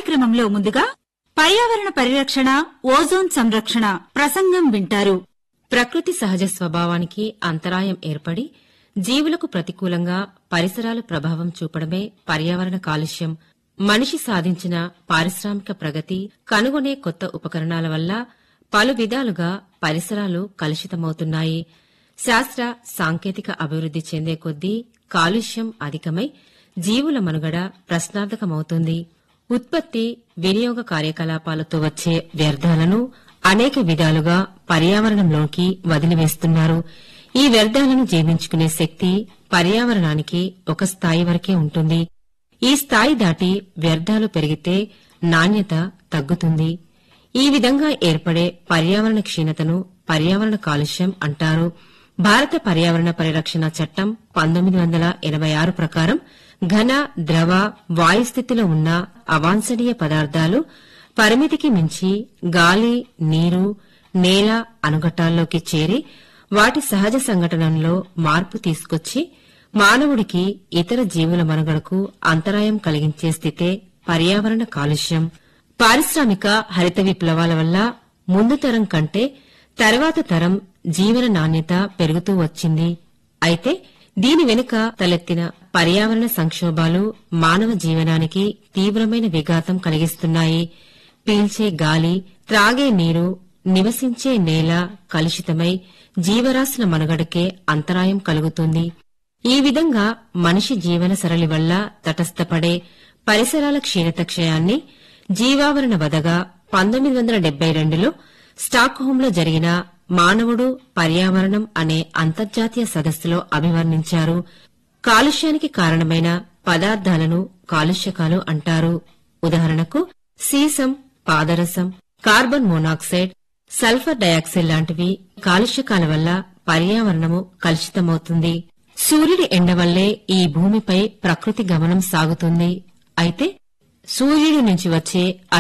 కార్యక్రమంలో ముందుగా పర్యావరణ పరిరక్షణ ఓజోన్ సంరక్షణ ప్రసంగం వింటారు ప్రకృతి సహజ స్వభావానికి అంతరాయం ఏర్పడి జీవులకు ప్రతికూలంగా పరిసరాలు ప్రభావం చూపడమే పర్యావరణ కాలుష్యం మనిషి సాధించిన పారిశ్రామిక ప్రగతి కనుగొనే కొత్త ఉపకరణాల వల్ల పలు విధాలుగా పరిసరాలు కలుషితమవుతున్నాయి శాస్త్ర సాంకేతిక అభివృద్ది చెందే కొద్దీ కాలుష్యం అధికమై జీవుల మనుగడ ప్రశ్నార్థకమవుతుంది ఉత్పత్తి వినియోగ కార్యకలాపాలతో వచ్చే వ్యర్థాలను అనేక విధాలుగా పర్యావరణంలోకి వదిలివేస్తున్నారు ఈ వ్యర్థాలను జీర్ణించుకునే శక్తి పర్యావరణానికి ఒక స్థాయి వరకే ఉంటుంది ఈ స్థాయి దాటి వ్యర్థాలు పెరిగితే నాణ్యత తగ్గుతుంది ఈ విధంగా ఏర్పడే పర్యావరణ క్షీణతను పర్యావరణ కాలుష్యం అంటారు భారత పర్యావరణ పరిరక్షణ చట్టం పంతొమ్మిది వందల ఎనబై ఆరు ప్రకారం ఘన ద్రవ వాయు స్థితిలో ఉన్న అవాంఛనీయ పదార్థాలు పరిమితికి మించి గాలి నీరు నేల అనుఘట్టాల్లోకి చేరి వాటి సహజ సంఘటనలో మార్పు తీసుకొచ్చి మానవుడికి ఇతర జీవుల మనుగడకు అంతరాయం కలిగించే స్థితే పర్యావరణ కాలుష్యం పారిశ్రామిక హరిత విప్లవాల వల్ల ముందు తరం కంటే తర్వాత తరం జీవన నాణ్యత పెరుగుతూ వచ్చింది అయితే దీని వెనుక తలెత్తిన పర్యావరణ సంక్షోభాలు మానవ జీవనానికి తీవ్రమైన విఘాతం కలిగిస్తున్నాయి పీల్చే గాలి త్రాగే నీరు నివసించే నేల కలుషితమై జీవరాశుల మనుగడకే అంతరాయం కలుగుతుంది ఈ విధంగా మనిషి జీవన సరళి వల్ల తటస్థపడే పరిసరాల క్షీణత క్షయాన్ని జీవావరణ వదగా పంతొమ్మిది వందల డెబ్బై రెండులో స్టాక్హోంలో జరిగిన మానవుడు పర్యావరణం అనే అంతర్జాతీయ సదస్సులో అభివర్ణించారు కాలుష్యానికి కారణమైన పదార్థాలను కాలుష్యకాలు అంటారు ఉదాహరణకు సీసం పాదరసం కార్బన్ మోనాక్సైడ్ సల్ఫర్ డయాక్సైడ్ లాంటివి కాలుష్యకాల వల్ల పర్యావరణము కలుషితమవుతుంది సూర్యుడి ఎండ వల్లే ఈ భూమిపై ప్రకృతి గమనం సాగుతుంది అయితే సూర్యుడి నుంచి వచ్చే